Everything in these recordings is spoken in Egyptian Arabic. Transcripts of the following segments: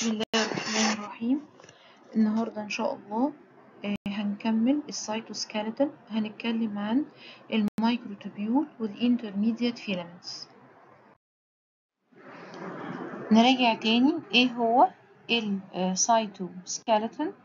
بسم الله الرحمن الرحيم النهاردة إن شاء الله آه، هنكمل السيتوسكيلتون هنتكلم عن المايكروتوبيول والانترميديات فيلامنتس نراجع تاني ايه هو السيتوسكيلتون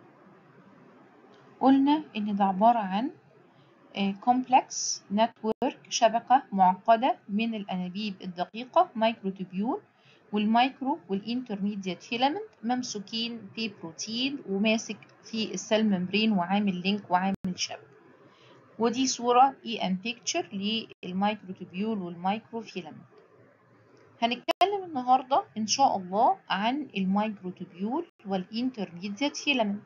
قلنا ان ده عبارة عن كومبلكس نتورك شبكة معقدة من الأنابيب الدقيقة مايكروتوبيول والمايكرو والانترميديات فيلامنت ممسوكين في بروتين وماسك في السيل ممبرين وعامل لينك وعامل شبكة ودي صورة اي ام بيكتشر للمايكروتوبيول والمايكرو فيلامنت هنتكلم النهاردة ان شاء الله عن المايكروتوبيول والانترميديات فيلامنت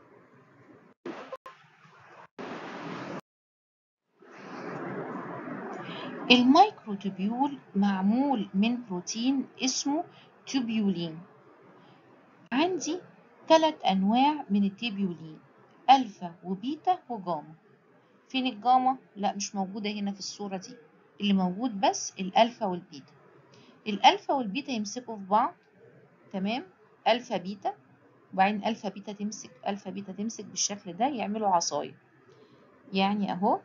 المايكروتوبيول معمول من بروتين اسمه توبيولين عندي ثلاث أنواع من التوبيولين ألفا وبيتا وجاما فين الجاما؟ لا مش موجودة هنا في الصورة دي اللي موجود بس الألفا والبيتا الألفا والبيتا يمسكوا في بعض تمام ألفا بيتا وبعدين ألفا بيتا تمسك ألفا بيتا تمسك بالشكل ده يعملوا عصاية يعني أهو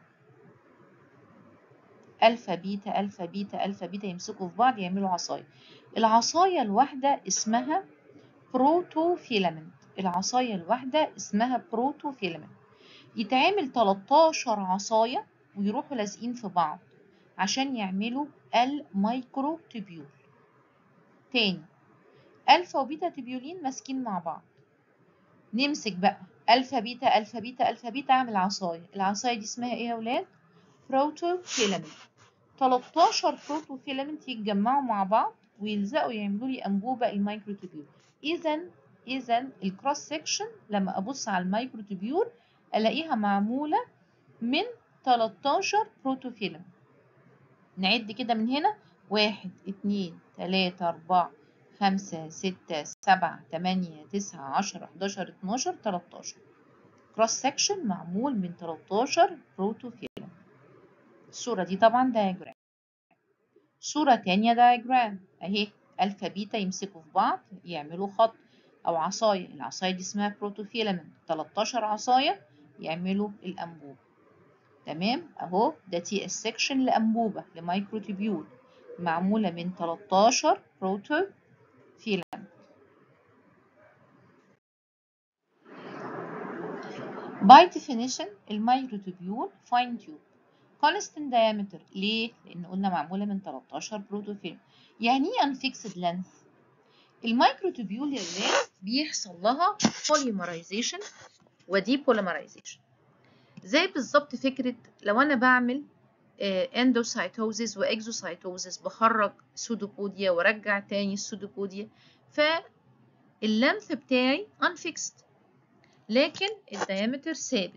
ألفا بيتا ألفا بيتا ألفا بيتا يمسكوا في بعض يعملوا عصاية العصاية الواحدة اسمها بروتوفيلامنت العصاية الواحدة اسمها بروتوفيلامنت يتعمل 13 عصاية ويروحوا لازقين في بعض عشان يعملوا المايكرو تبيول تاني ألفا وبيتا تبيولين ماسكين مع بعض نمسك بقى ألفا بيتا ألفا بيتا ألفا بيتا أعمل عصاية العصاية دي اسمها إيه يا ولاد؟ بروتوفيلامنت 13 بروتوفيلامنت يتجمعوا مع بعض ويلزقوا يعملوا لي انبوبه المايكروتوبيول اذا اذا الكروس سكشن لما ابص على المايكروتوبيول الاقيها معموله من 13 بروتوفيلامنت نعد كده من هنا واحد اتنين تلاتة أربعة خمسة ستة سبعة تمانية تسعة عشرة حداشر اتناشر تلاتاشر كروس سكشن معمول من 13 بروتوفيلامنت الصورة دي طبعا دايجرام صورة تانية دايجرام اهي ألفا بيتا يمسكوا في بعض يعملوا خط أو عصاية العصاية دي اسمها بروتوفيلامنت 13 عصاية يعملوا الأنبوبة تمام أهو ده تي اس سكشن لأنبوبة لمايكروتوبيول معمولة من 13 بروتوفيلامنت By definition المايكروتوبيول fine tube constant diameter ليه؟ لأن قلنا معمولة من 13 بروتوفيلم يعني ايه unfixed length؟ المايكروتوبيول يا ولاد بيحصل لها polymerization ودي polymerization زي بالظبط فكرة لو أنا بعمل اندوسايتوزيس واكزوسايتوزيس بخرج سودوبوديا وارجع تاني السودوبوديا فاللمث بتاعي unfixed لكن الديامتر ثابت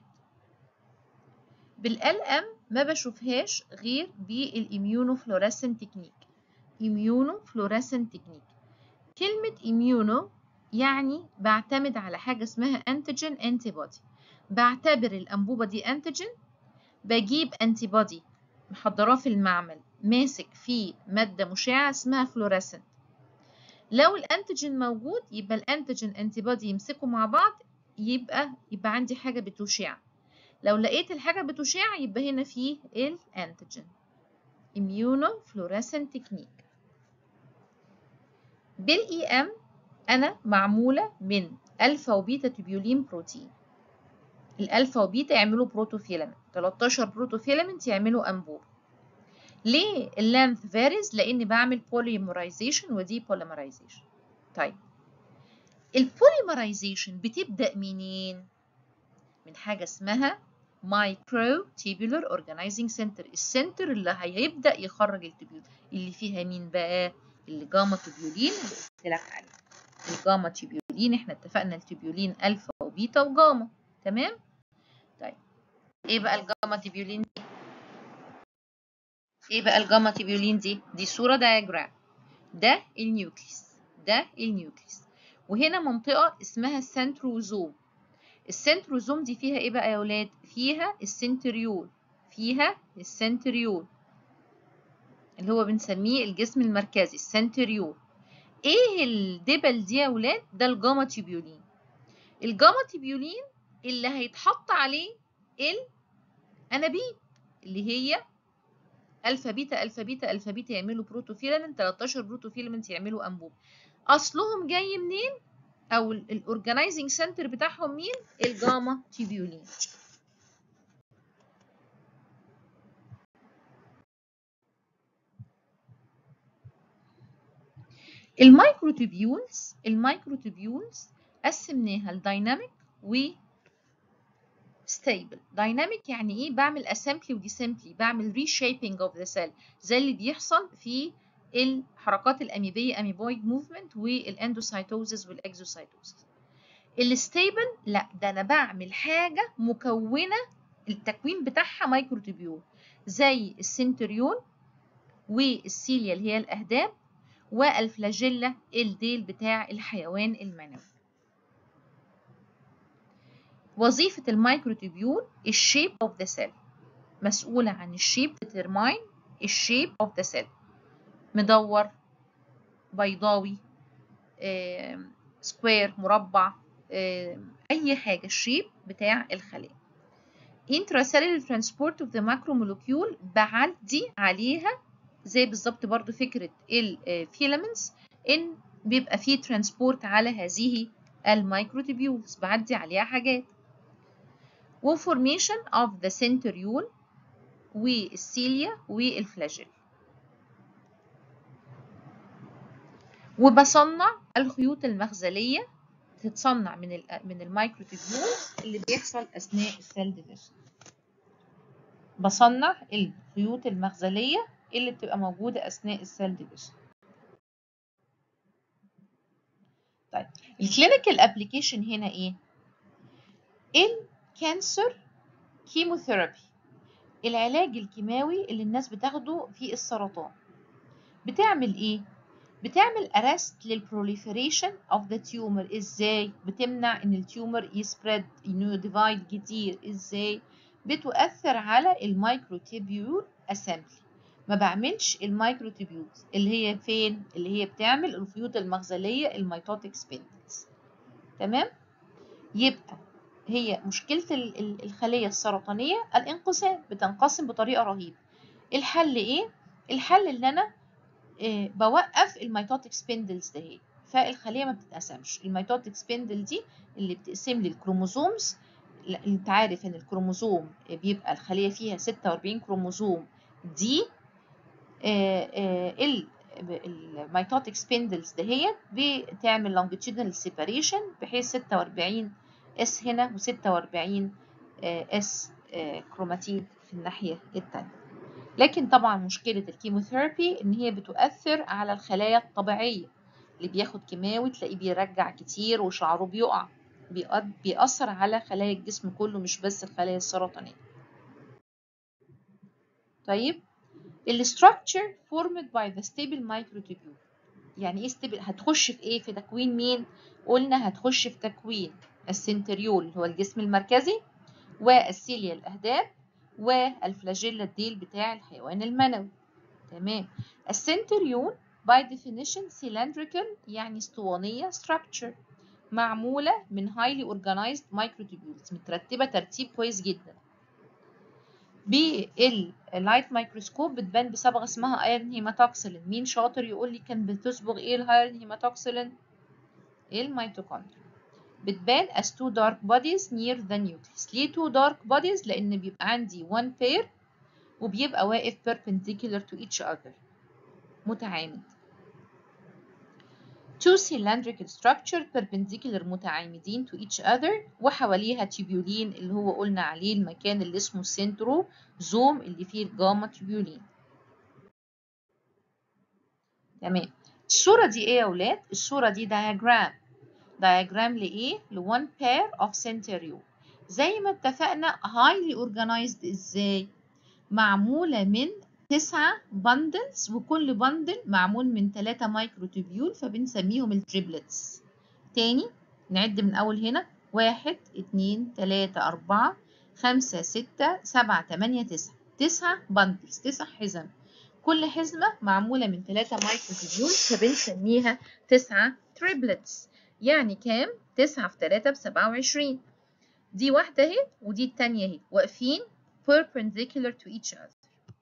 بالال ام ما بشوفهاش غير بالاميونو فلوريسنت تكنيك اميونو فلوريسنت تكنيك كلمة اميونو يعني بعتمد على حاجة اسمها انتيجين انتي بودي بعتبر الانبوبة دي انتيجين بجيب انتي بودي محضراه في المعمل ماسك فيه مادة مشعة اسمها فلوريسنت لو الانتيجين موجود يبقى الانتيجين انتي بودي يمسكوا مع بعض يبقى يبقى عندي حاجة بتشع لو لقيت الحاجة بتشع يبقى هنا فيه الانتيجين immunofluorescent technique بالاي ام انا معمولة من الفا وبيتا تبيولين بروتين الالفا وبيتا يعملوا بروتوفيلامنت 13 بروتوفيلامنت يعملوا انبوب ليه اللانث فاريز لاني بعمل بوليمرايزيشن ودي بوليمرايزيشن طيب البوليمرايزيشن بتبدأ منين من حاجة اسمها مايكرو تيبولر اورجانيزنج سنتر السنتر اللي هيبدا يخرج التبيول اللي فيها مين بقى اللي جاما تبيولين اللي قلت لك عليه الجاما تبيولين احنا اتفقنا التبيولين الفا وبيتا وجاما تمام طيب ايه بقى الجاما تبيولين دي ايه بقى الجاما تبيولين دي دي صوره دايجرام ده النيوكليس ده النيوكليس وهنا منطقه اسمها السنتروزوم السنتروزوم دي فيها ايه بقى يا ولاد فيها السنتريول فيها السنتريول اللي هو بنسميه الجسم المركزي السنتريول ايه الدبل دي يا ولاد ده الجاما تيبيولين الجاما تيبيولين اللي هيتحط عليه الانابيب اللي هي الفا بيتا الفا بيتا الفا بيتا يعملوا بروتوفيلامنت 13 بروتوفيلامنت يعملوا انبوب اصلهم جاي منين او الاورجنايزنج سنتر بتاعهم مين الجاما تيبيولين المايكروتوبيولز المايكروتوبيولز قسمناها لدايناميك و ستيبل دايناميك يعني ايه بعمل اسامبلي وديسامبلي بعمل ريشيبنج اوف ذا سيل زي اللي بيحصل في الحركات الاميبيه اميبويد موفمنت والاندوسايتوزس والاكزوسايتوزس الستيبل لا ده انا بعمل حاجه مكونه التكوين بتاعها مايكروتوبيول زي السنتريون والسيليا اللي هي الاهداب والفلاجيلا الديل بتاع الحيوان المنوي وظيفة المايكروتوبيول الشيب اوف ذا سيل مسؤولة عن الشيب determine الشيب اوف ذا سيل مدور بيضاوي سكوير مربع اي حاجة الشيب بتاع الخلية intracellular transport of the macromolecule بعدي عليها زي بالظبط برضو فكرة الفيلامنتس ان بيبقى فيه ترانسبورت على هذه المايكروتوبيولز بعدي عليها حاجات وفورميشن of the centriole والسيليا والفلاجيل وبصنع الخيوط المخزلية تتصنع من ال من المايكروتوبيولز اللي بيحصل أثناء السيل ديفيجن بصنع الخيوط المخزلية اللي بتبقى موجودة أثناء السيل ديفيجن طيب الكلينيكال ابلكيشن هنا ايه؟ الكانسر كيموثيرابي العلاج الكيماوي اللي الناس بتاخده في السرطان بتعمل ايه؟ بتعمل arrest للproliferation of the tumor ازاي؟ بتمنع ان التيومر يسبريد انه ديفايد كتير ازاي؟ بتؤثر على المايكروتيبيول اسامبلي ما بعملش المايكروتيبيولز اللي هي فين؟ اللي هي بتعمل الخيوط المخزلية الميتوتيك سبيندلز تمام؟ يبقى هي مشكلة الخلية السرطانية الانقسام بتنقسم بطريقة رهيبة الحل ايه؟ الحل اللي انا إيه بوقف الميتوتيك سبيندلز دهي فالخلية ما بتتقسمش الميتوتيك سبيندل دي اللي بتقسم لي الكروموزومز انت عارف ان الكروموزوم بيبقى الخلية فيها 46 كروموزوم دي الميتوتيك سبيندلز دهيت بتعمل لونجيتيودنال سيباريشن بحيث 46 اس هنا و46 اس كروماتيد في الناحية التانية لكن طبعا مشكلة الكيموثيرابي ان هي بتؤثر على الخلايا الطبيعية اللي بياخد كيماوي تلاقيه بيرجع كتير وشعره بيقع بيأثر على خلايا الجسم كله مش بس الخلايا السرطانية طيب الستراكشر formed by the stable microtubule يعني ايه stable هتخش في ايه في تكوين مين قلنا هتخش في تكوين السنتريول اللي هو الجسم المركزي والسيليا الاهداب والفلاجيلا الديل بتاع الحيوان المنوي تمام السنتريول by definition cylindrical يعني اسطوانية structure معمولة من highly organized microtubules مترتبة ترتيب كويس جدا باللايت مايكروسكوب بتبان بصبغه اسمها ايرن هيماتوكسيلين مين شاطر يقول لي كان بتصبغ ايه الايرن هيماتوكسيلين الميتوكوندريا بتبان as two dark bodies near the nucleus ليه two dark bodies لان بيبقى عندي one pair وبيبقى واقف perpendicular to each other متعامد two cylindrical structure perpendicular متعامدين to each other وحواليها تيبيولين اللي هو قلنا عليه المكان اللي اسمه سنترو زوم اللي فيه الجاما تيبيولين تمام الصورة دي ايه يا ولاد؟ الصورة دي diagram diagram لإيه؟ ل one pair of centriole زي ما اتفقنا highly organized ازاي؟ معمولة من تسعة بندلز وكل بندل معمول من تلاتة مايكروتوبيول فبنسميهم التريبلتس تاني نعد من أول هنا واحد اتنين تلاتة أربعة خمسة ستة سبعة تمانية تسعة تسعة بندلز تسع حزم كل حزمة معمولة من 3 مايكروتوبيول فبنسميها 9 تريبلتس يعني كام؟ 9 في 3 ب 27 دي واحدة اهي ودي التانية اهي واقفين perpendicular to each other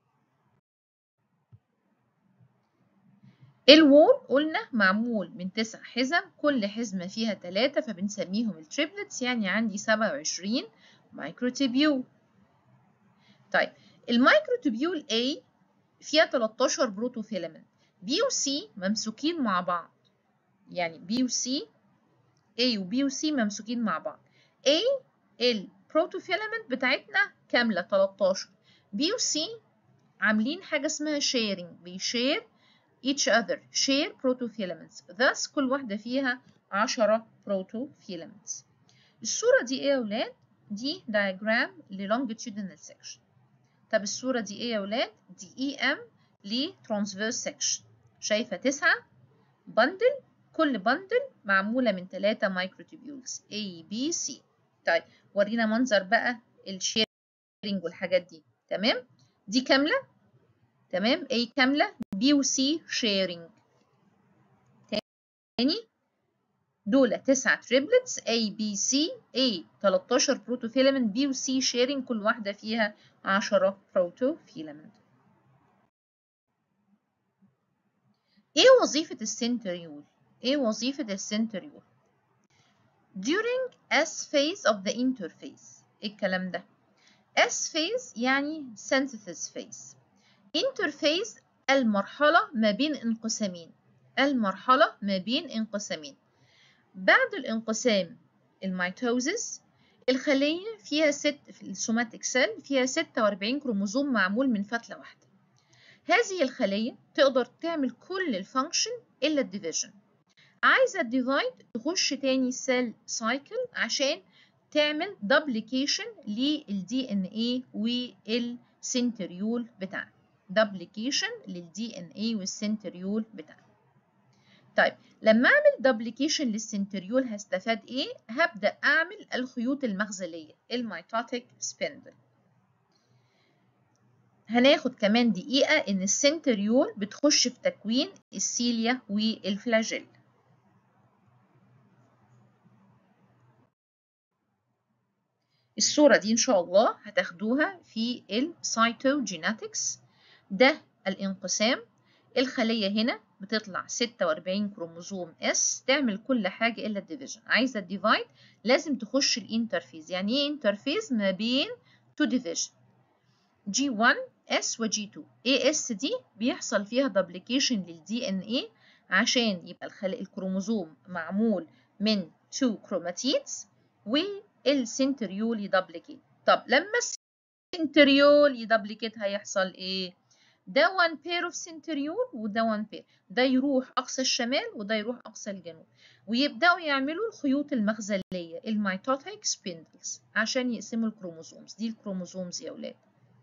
الوول قلنا معمول من تسع حزم كل حزمة فيها تلاتة فبنسميهم التريبلتس يعني عندي سبعة وعشرين مايكروتوبيول طيب المايكروتوبيول A فيها 13 بروتوفيلامنت B و C ممسوكين مع بعض يعني B و C A و B و C ممسوكين مع بعض A البروتوفيلامنت بتاعتنا كاملة 13 B و C عاملين حاجة اسمها sharing بيشير each other share protofilaments thus كل واحدة فيها 10 protofilaments الصورة دي ايه يا ولاد؟ دي diagram ل longitudinal section طب الصورة دي ايه يا ولاد؟ دي EM ل transverse section شايفة تسعة بندل كل بندل معمولة من ثلاثة مايكروتوبيولز A B C طيب ورينا منظر بقى الشيرنج والحاجات دي تمام؟ دي كاملة تمام A كاملة B و C sharing تاني دول تسعة تريبلتس A B C A 13 بروتوفيلامنت B و C sharing كل واحدة فيها 10 بروتوفيلامنت ايه وظيفة السنتريول؟ ايه وظيفة السنتريول؟ during S phase of the interface ايه الكلام ده؟ S phase يعني synthesis phase interface المرحلة ما بين انقسامين المرحلة ما بين انقسامين بعد الانقسام الميتوزس الخلية فيها ست في السوماتيك سيل فيها 46 كروموزوم معمول من فتلة واحدة هذه الخلية تقدر تعمل كل الفانكشن إلا الديفيجن عايزة الديفايد تخش تاني سيل سايكل عشان تعمل دوبليكيشن للدي ان ايه والسنتريول بتاعنا دوبليكيشن للدي ان اي والسنتريول بتاعنا طيب لما اعمل دوبليكيشن للسنتريول هستفاد ايه هبدا اعمل الخيوط المغزليه الميتوتيك سبندل هناخد كمان دقيقه ان السنتريول بتخش في تكوين السيليا والفلاجيل الصورة دي إن شاء الله هتاخدوها في السايتوجيناتكس ده الانقسام الخلية هنا بتطلع 46 كروموزوم اس تعمل كل حاجة إلا الديفيجن عايزة الديفايد لازم تخش الانترفيز يعني إيه انترفيز ما بين تو ديفيجن جي 1 اس وجي 2 اي اس دي بيحصل فيها دوبليكيشن للدي ان اي عشان يبقى الخلية الكروموزوم معمول من 2 كروماتيدز والسنتريول يدبليكيت طب لما السنتريول يدبليكيت هيحصل ايه ده one pair of centriole وده one pair ده يروح أقصى الشمال وده يروح أقصى الجنوب ويبدأوا يعملوا الخيوط المغزلية الميتوتيك سبيندلز عشان يقسموا الكروموزومز دي الكروموزومز يا أولاد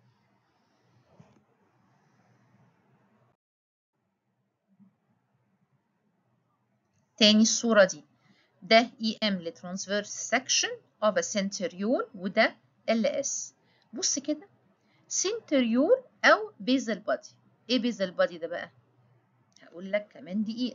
تاني الصورة دي ده EM لترانسفيرس سكشن of a centriole وده LS بص كده سنتريول أو بيزل بادي إيه بيزل بادي ده بقى؟ هقول لك كمان دقيقة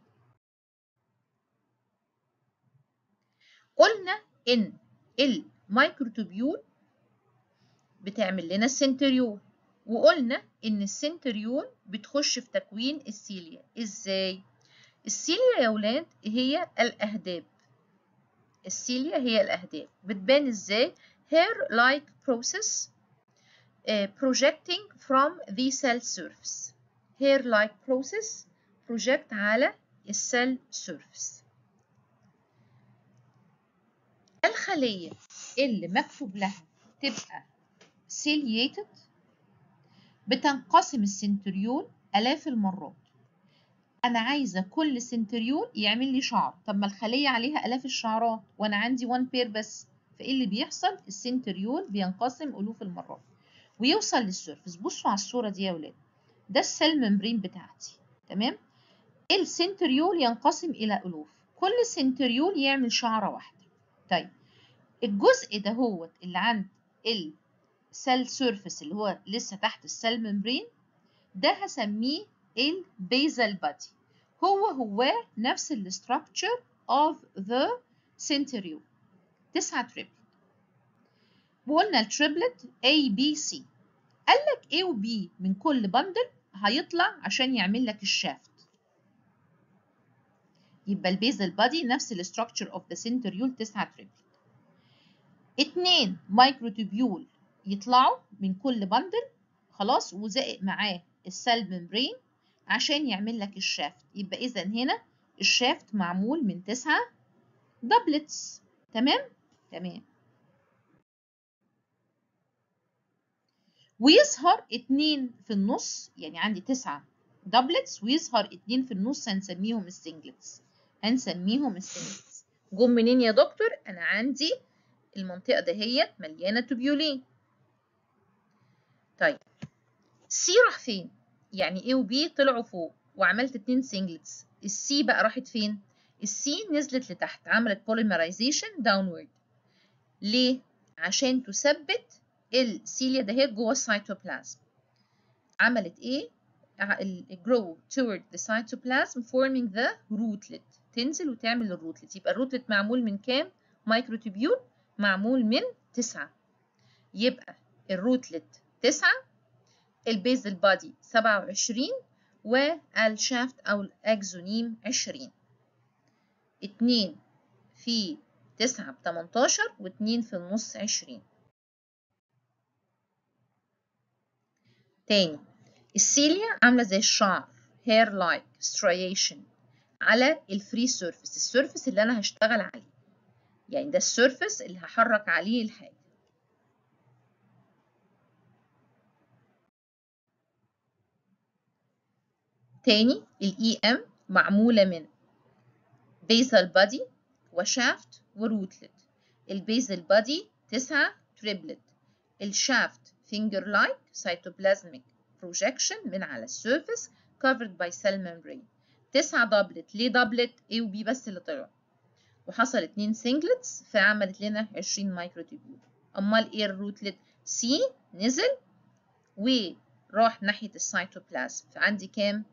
قلنا إن الميكروتوبيول بتعمل لنا السنتريول وقلنا إن السنتريول بتخش في تكوين السيليا إزاي؟ السيليا يا ولاد هي الأهداب السيليا هي الأهداب بتبان إزاي؟ hair like process Uh, projecting from the cell surface hair-like process project على السيل surface الخلية اللي مكتوب لها تبقى ciliated بتنقسم السنتريول آلاف المرات أنا عايزة كل سنتريول يعمل لي شعر طب ما الخلية عليها آلاف الشعرات وأنا عندي one pair بس فإيه اللي بيحصل السنتريول بينقسم ألوف المرات ويوصل للسيرفس بصوا على الصورة دي يا ولاد ده السيل ممبرين بتاعتي تمام السنتريول ينقسم إلى ألوف كل سنتريول يعمل شعرة واحدة طيب الجزء ده هو اللي عند السيل سيرفس اللي هو لسه تحت السيل ممبرين ده هسميه البيزل بادي هو هو نفس الاستراكشر of the centriole تسعة تريبلت وقلنا التريبلت A B C قال لك A و B من كل بندل هيطلع عشان يعمل لك الشافت يبقى البيزل بادي نفس الاستراكشر اوف ذا سنتريول تسعة تريبلت اتنين مايكروتوبيول يطلعوا من كل بندل خلاص وزائق معاه السيل ممبرين عشان يعمل لك الشافت يبقى اذا هنا الشافت معمول من تسعة دبلتس تمام تمام ويظهر اتنين في النص يعني عندي تسعة دبلتس ويظهر اتنين في النص هنسميهم السنجلتس هنسميهم السنجلتس جم منين يا دكتور انا عندي المنطقة دهيت مليانة توبيولين طيب سي راح فين يعني A و B طلعوا فوق وعملت اتنين سنجلتس السي بقى راحت فين السي نزلت لتحت عملت polymerization downward ليه عشان تثبت السيليا دهيت جوه السيتوبلازم عملت ايه grow toward the cytoplasm forming the rootlet تنزل وتعمل الروتلت يبقى الروتلت معمول من كام مايكروتوبيول معمول من تسعة يبقى الروتلت تسعة البيزل بادي سبعة وعشرين والشافت أو الأكزونيم عشرين اتنين في تسعة بتمنتاشر واتنين في النص عشرين تاني السيليا عاملة زي الشعر hair like striation على الفري سيرفيس السيرفيس اللي أنا هشتغل عليه يعني ده السيرفيس اللي هحرك عليه الحاجة تاني ال EM معمولة من basal body وشافت وروتلت البيزل body تسعة تريبلت الشافت finger like cytoplasmic projection من على السيرفيس covered by cell membrane تسعة دبلت ليه دبلت A و B بس اللي طلعوا وحصل اتنين سنجلتس فعملت لنا 20 مايكروتوبيول امال ايه الروتلت سي نزل وراح ناحية السيتوبلازم فعندي كام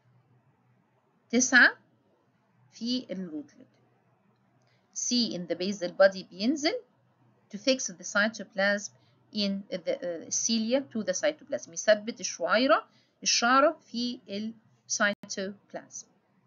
تسعة في الروتلت C in the basal body بينزل to fix the cytoplasm in the uh, cilia to the cytoplasm يثبت الشعيرة الشعرة في السيتوبلازم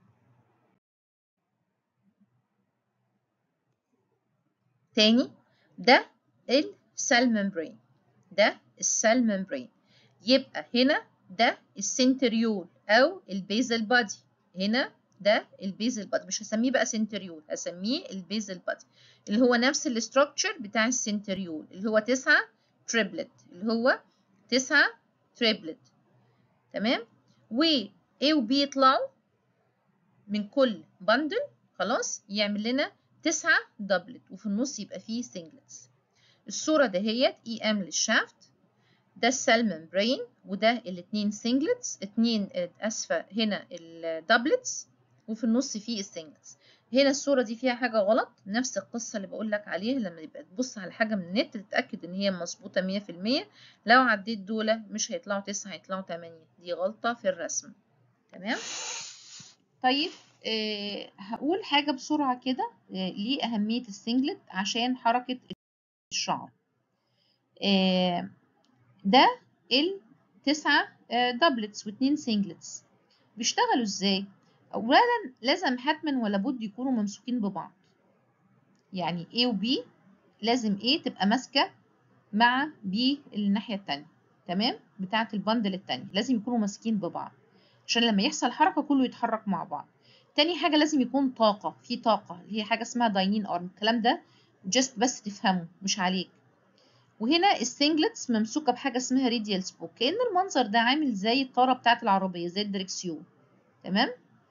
تاني ده السيل ممبرين ده السيل ممبرين يبقى هنا ده السنتريول او البيزل بادي هنا ده البيزل بادي مش هسميه بقى سنتريول هسميه البيزل بادي اللي هو نفس الاستراكشر بتاع السنتريول اللي هو تسعة تريبلت اللي هو تسعة تريبلت تمام و A و B يطلعوا من كل بندل خلاص يعمل لنا تسعة دبلت وفي النص يبقى فيه سنجلتس الصورة دهيت اي ام للشافت ده السيل ممبرين وده الاتنين سنجلتس اتنين اسفة هنا الدبلتس وفي النص فيه السنجلتس هنا الصورة دي فيها حاجة غلط نفس القصة اللي بقول لك عليها لما يبقى تبص على حاجة من النت تتأكد ان هي مظبوطة مية في المية لو عديت دول مش هيطلعوا تسعة هيطلعوا تمانية دي غلطة في الرسم تمام طيب أه هقول حاجة بسرعة كده أه ليه أهمية السنجلت عشان حركة الشعر أه ده التسعة دبلتس واتنين سنجلتس بيشتغلوا ازاي؟ أولا لازم حتما ولا بد يكونوا ممسوكين ببعض يعني A و B لازم A تبقى ماسكة مع B الناحية التانية تمام؟ بتاعة البندل التانية لازم يكونوا ماسكين ببعض عشان لما يحصل حركة كله يتحرك مع بعض تاني حاجة لازم يكون طاقة في طاقة اللي هي حاجة اسمها داينين ارم الكلام ده جست بس تفهمه مش عليك وهنا السنجلتس ممسوكة بحاجة اسمها ريديال سبوك كأن المنظر ده عامل زي الطارة بتاعة العربية زي الدركسيون تمام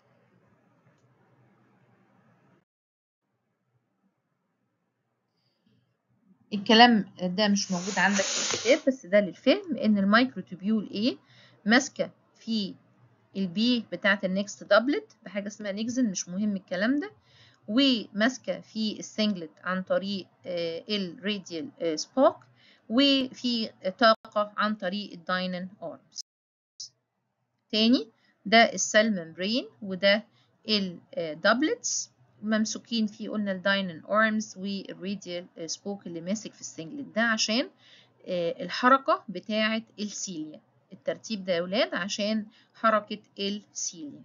الكلام ده مش موجود عندك في الكتاب بس ده للفهم ان المايكروتوبيول ايه ماسكة في البي بتاعة النكست دبلت بحاجة اسمها نيكزن مش مهم الكلام ده وماسكة في السنجلت عن طريق الراديال سبوك وفي طاقة عن طريق الداينن ارمز تاني ده السيل ممبرين وده الدبلتس ممسوكين فيه قلنا الداينن ارمز والراديال سبوك اللي ماسك في السنجلت ده عشان الحركة بتاعة السيليا الترتيب ده يا ولاد عشان حركة السيليا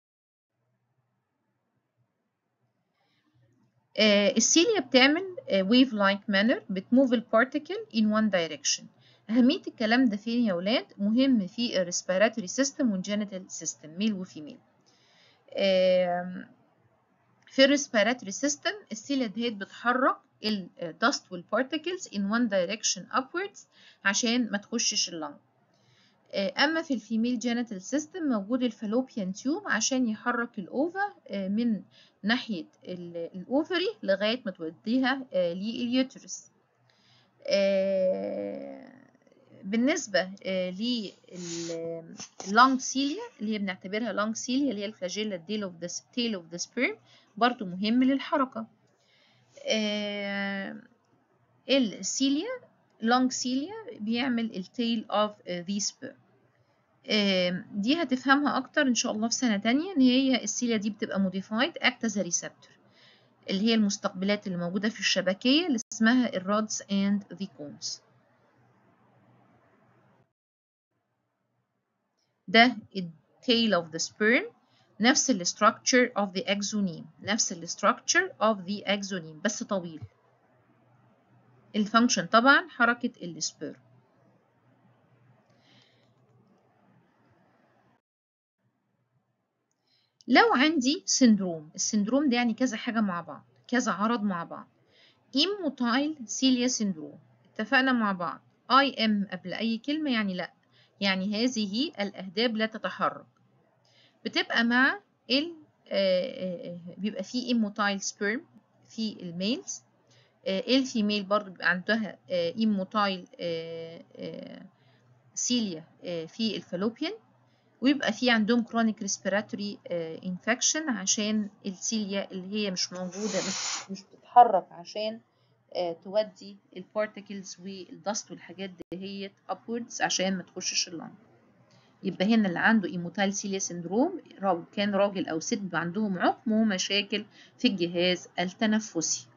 السيليا بتعمل wave like manner بتموف البارتيكل in one direction أهمية الكلام ده فين يا ولاد؟ مهم في الريسبيراتوري سيستم والجينيتال سيستم ميل وفيميل في الريسبيراتوري سيستم السيليا دهيت بتحرك الدست والبارتيكلز in one direction upwards عشان ما تخشش اللنج اما في الفيميل جينيتال سيستم موجود الفالوبيان تيوب عشان يحرك الاوفا من ناحيه الاوفري لغايه ما توديها لليوترس بالنسبه لللونج سيليا اللي هي بنعتبرها لونج سيليا اللي هي الفلاجيلا ديل اوف ذا تيل اوف ذا سبيرم برضو مهم للحركه السيليا لونج سيليا بيعمل التيل اوف ذي سبيرم دي هتفهمها اكتر ان شاء الله في سنه تانية ان هي السيليا دي بتبقى موديفايد اكت از ريسبتور اللي هي المستقبلات اللي موجوده في الشبكيه اللي اسمها الرودز اند ذا كونز ده التيل اوف ذا سبيرم نفس الستراكشر اوف ذا اكزونيم نفس الستراكشر اوف ذا اكزونيم بس طويل الفانكشن طبعا حركه السبيرم لو عندي سندروم السندروم ده يعني كذا حاجة مع بعض كذا عرض مع بعض إيموتايل سيليا سندروم اتفقنا مع بعض اي ام قبل أي كلمة يعني لأ يعني هذه الأهداب لا تتحرك بتبقى مع ال بيبقى فيه إيموتايل سبيرم في الميلز الفيميل برضو بيبقى عندها إيموتايل سيليا في الفالوبيان ويبقى في عندهم كرونيك ريسبيراتوري انفكشن عشان السيليا اللي هي مش موجوده مش مش بتتحرك عشان uh, تودي البارتكلز والدست والحاجات دهيت upwards عشان ما تخشش اللنج يبقى هنا اللي عنده ايموتال سيليا سندروم كان راجل او ست بيبقى عندهم عقم ومشاكل في الجهاز التنفسي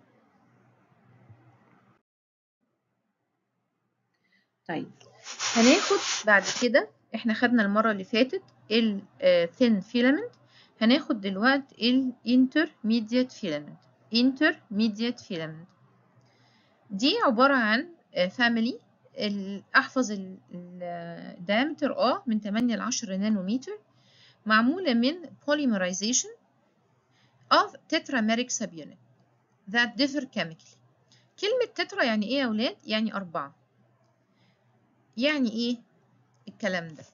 طيب هناخد بعد كده احنا خدنا المرة اللي فاتت ال thin filament هناخد دلوقتي ال intermediate filament intermediate filament دي عبارة عن family احفظ ال diameter اه من 8 ل 10 نانومتر معمولة من polymerization of tetrameric subunit that differ chemically كلمة تترا يعني ايه يا ولاد؟ يعني أربعة يعني ايه الكلام ده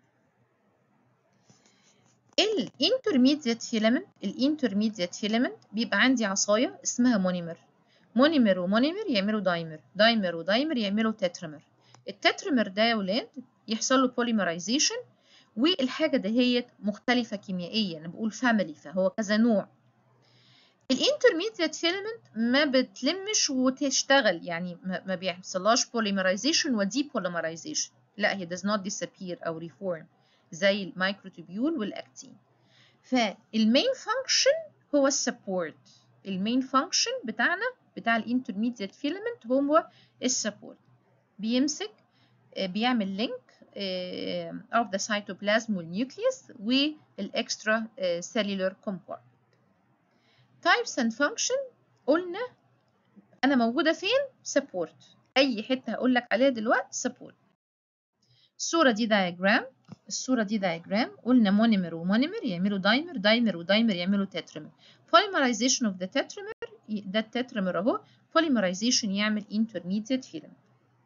الانترميديت فيلامنت الانترميديت فيلامنت بيبقى عندي عصايه اسمها مونيمر مونيمر ومونيمر يعملوا دايمر دايمر ودايمر يعملوا تترمر التترمر ده يا ولاد يحصل له بوليمرايزيشن والحاجه دهيت مختلفه كيميائيا انا بقول فاميلي فهو كذا نوع الانترميديت فيلامنت ما بتلمش وتشتغل يعني ما بيحصلهاش بوليمرايزيشن ودي بوليمرايزيشن لا هي does not disappear أو reform زي الميكروتوبيول والأكتين فالمين فانكشن هو السبورت المين فانكشن بتاعنا بتاع الانترميديت فيلامنت هو السبورت بيمسك بيعمل لينك of the cytoplasm والنيوكليوس والاكسترا cellular compartment types and function قلنا انا موجوده فين support اي حته هقول لك عليها دلوقتي support الصورة دي دايجرام الصورة دي دايجرام قلنا مونيمر ومونيمر يعملوا دايمر دايمر ودايمر يعملوا تترمر polymerization of the tetramer ده التترمر اهو polymerization يعمل intermediate filament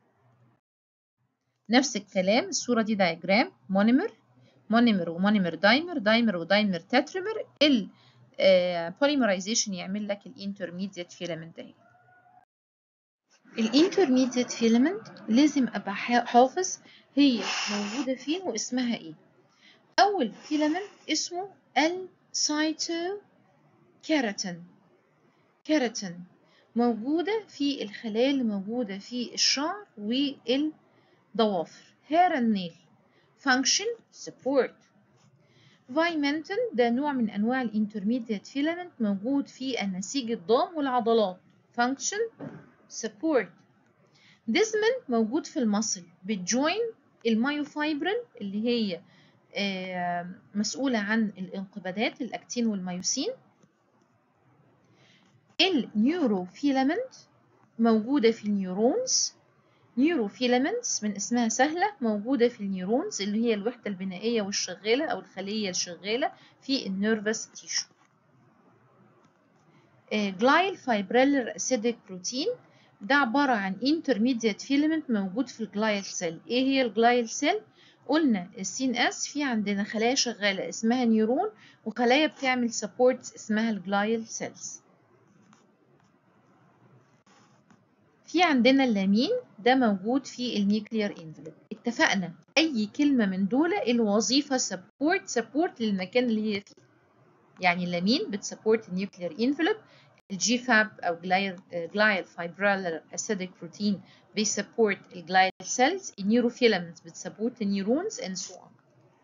نفس الكلام الصورة دي دايجرام مونيمر مونيمر ومونيمر دايمر دايمر ودايمر تترمر ال polymerization يعمل لك الانترميديت فيلامنت اهي الانترميديت فيلامنت لازم ابقى حافظ هي موجودة فين واسمها ايه اول فيلامنت اسمه السايتو كيراتين كيراتين موجودة في الخلايا اللي موجودة في الشعر والضوافر hair and nail function support فايمنتن ده نوع من انواع الانترميديت فيلامنت موجود في النسيج الضام والعضلات function support ديزمن موجود في المصل بتجوين المايوفايبرين اللي هي آه، مسؤولة عن الانقباضات الأكتين والميوسين النيوروفيلامنت موجودة في النيورونز نيوروفيلامنتس من اسمها سهلة موجودة في النيورونز اللي هي الوحدة البنائية والشغالة أو الخلية الشغالة في النيرفس تيشو جلايل فايبريلر اسيديك بروتين ده عبارة عن intermediate filament موجود في الجلايل سيل ايه هي الجلايل سيل قلنا السين اس في عندنا خلايا شغالة اسمها نيورون وخلايا بتعمل سبورت اسمها الجلايل سيلز في عندنا اللامين ده موجود في النيوكليير انفلوب اتفقنا اي كلمة من دول الوظيفة سبورت سبورت للمكان اللي هي فيه يعني اللامين بتسبورت النيوكليير انفلوب الجي فاب او جلايل فايبرالر اسيديك بروتين بيسبورت الجلايل سيلز النيوروفيلامنتس بتسبورت النيورونز and so on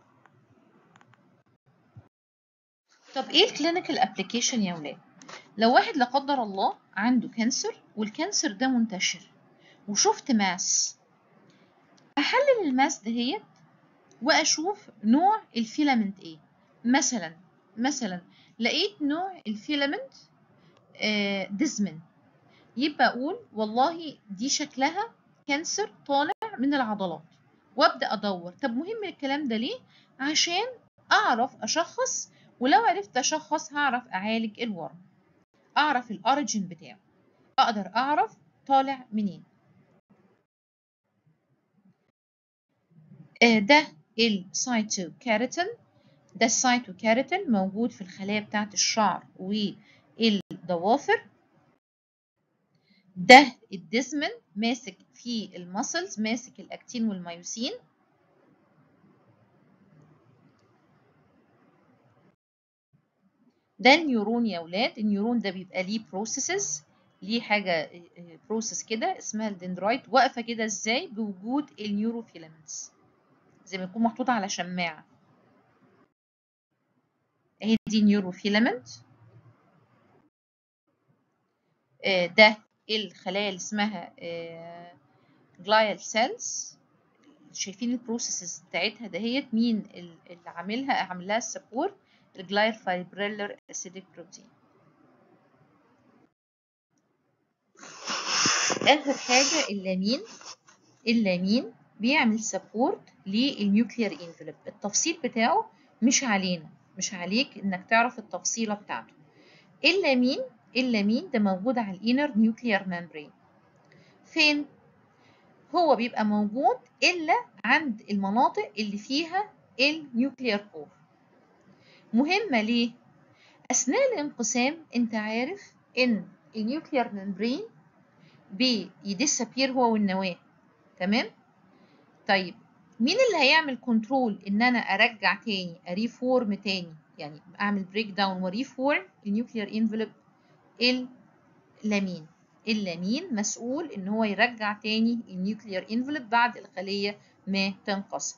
طب ايه الكلينيكال ابلكيشن يا ولاد لو واحد لا قدر الله عنده كانسر والكانسر ده منتشر وشفت ماس احلل الماس دهيت واشوف نوع الفيلامنت ايه مثلا مثلا لقيت نوع الفيلامنت آه، ديزمن يبقى اقول والله دي شكلها كانسر طالع من العضلات وابدا ادور طب مهم الكلام ده ليه عشان اعرف اشخص ولو عرفت اشخص هعرف اعالج الورم اعرف الاوريجين بتاعه اقدر اعرف طالع منين آه، ده السايتوكيراتين ده السايتوكيراتين موجود في الخلايا بتاعه الشعر والضوافر ده الديزمن ماسك في المسلز ماسك الاكتين والميوسين ده النيورون يا ولاد النيورون ده بيبقى ليه بروسيسز ليه حاجه بروسيس كده اسمها الدندرايت واقفه كده ازاي بوجود النيوروفيلامنتس زي ما يكون محطوطه على شماعه اهي دي نيوروفيلامنت ده الخلايا اللي اسمها جلايال سيلز شايفين البروسيسز بتاعتها دهيت مين اللي عاملها عامل لها السبورت الجلايال فايبريلر اسيديك بروتين اخر حاجه اللامين اللامين بيعمل سبورت للنيوكليير انفلوب التفصيل بتاعه مش علينا مش عليك انك تعرف التفصيله بتاعته اللامين اللامين ده موجود على الانر نيوكليير ممبرين فين هو بيبقى موجود الا عند المناطق اللي فيها النيوكليير كور مهمه ليه اثناء الانقسام انت عارف ان النيوكليير ممبرين بيديسابير هو والنواه تمام طيب مين اللي هيعمل كنترول ان انا ارجع تاني اريفورم تاني يعني اعمل بريك داون وريفورم النيوكليير انفلوب اللامين اللامين مسؤول ان هو يرجع تاني النيوكليير انفلوب بعد الخليه ما تنقسم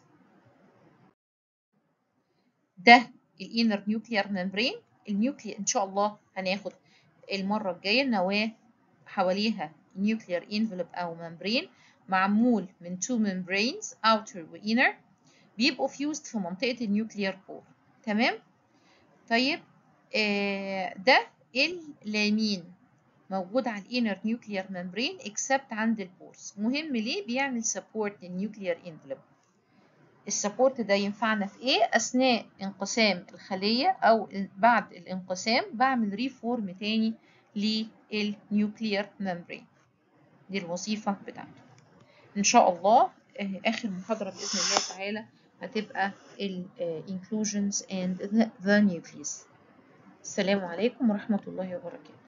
ده الانر نيوكليير ممبرين النيوكليير ان شاء الله هناخد المره الجايه النواه حواليها نيوكليير انفلوب او ممبرين معمول من two membranes outer و inner بيبقوا fused في منطقة النيوكليير كور تمام طيب آه ده اللامين موجود على الانر نيوكليير ممبرين اكسبت عند البورس مهم ليه بيعمل سبورت للنيوكليير انفلوب السبورت ده ينفعنا في ايه اثناء انقسام الخليه او بعد الانقسام بعمل ريفورم تاني للنيوكليير ممبرين دي الوظيفه بتاعته ان شاء الله اخر محاضره باذن الله تعالى هتبقى ال inclusions and the nucleus السلام عليكم ورحمه الله وبركاته